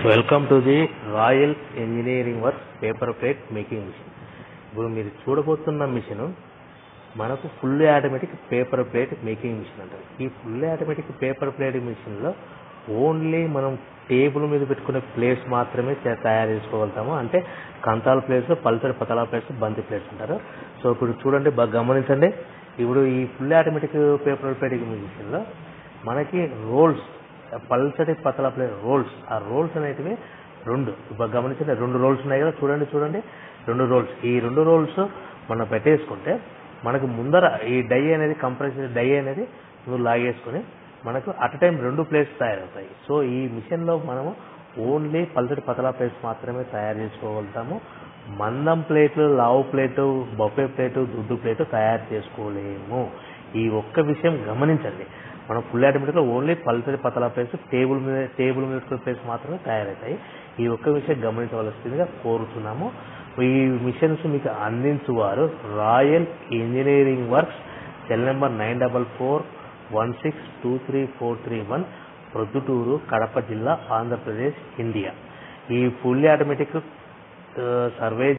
welcome to the royal engineering work paper plate making machine ఇప్పుడు మీరు చూడబోతున్న machine మనకు full automatic paper plate making machine అంటారు ఈ ఫుల్ ఆటోమేటిక్ పేపర్ ప్లేట్ మిషన్లో ఓన్లీ మనం టేబుల్ మీద పెట్టుకునే ప్లేట్స్ మాత్రమే చే- తయారు చేసుకోగలుగుతాము అంటే కంతాల ప్లేట్స్ పల్సర్ పతలా ప్లేట్స్ బంతి ప్లేట్స్ అంటారు సో ఇప్పుడు చూడండి బాగా గమనించండి ఇప్పుడు ఈ ఫుల్ ఆటోమేటిక్ పేపర్ ప్లేట్ మిషన్లో మనకి రోల్స్ పల్సటి పతల ప్లేట్ రోల్స్ ఆ రోల్స్ అనేటివి రెండు ఇప్పుడు గమనించండి రెండు రోల్స్ ఉన్నాయి కదా చూడండి చూడండి రెండు రోల్స్ ఈ రెండు రోల్స్ మనం పెట్టేసుకుంటే మనకు ముందర ఈ డై అనేది కంప్రెషన్ డై అనేది నువ్వు లాగేసుకుని మనకు అట్ టైం రెండు ప్లేట్స్ తయారవుతాయి సో ఈ మిషన్లో మనము ఓన్లీ పల్సటి పతలా ప్లేట్స్ మాత్రమే తయారు చేసుకోగలుగుతాము మందం ప్లేట్లు లావు ప్లేటు బొఫే ప్లేటు దుడ్డు ప్లేటు తయారు చేసుకోలేము ఈ ఒక్క విషయం గమనించండి మనం ఫుల్ ఆటోమేటిక్గా ఓన్లీ పల్సరి పతలా ప్లేస్ టేబుల్ మీద టేబుల్ మీద పెట్టుకునే ప్లేస్ మాత్రమే తయారవుతాయి ఈ ఒక్క విషయం గమనించవలసిందిగా కోరుతున్నాము ఈ మిషన్స్ మీకు అందించువారు royal engineering works cell number nine double four one six two three four three one Proddatur Kadapa జిల్లా ఆంధ్రప్రదేశ్ ఇండియా ఈ ఫుల్లీ ఆటోమేటిక్ సర్వే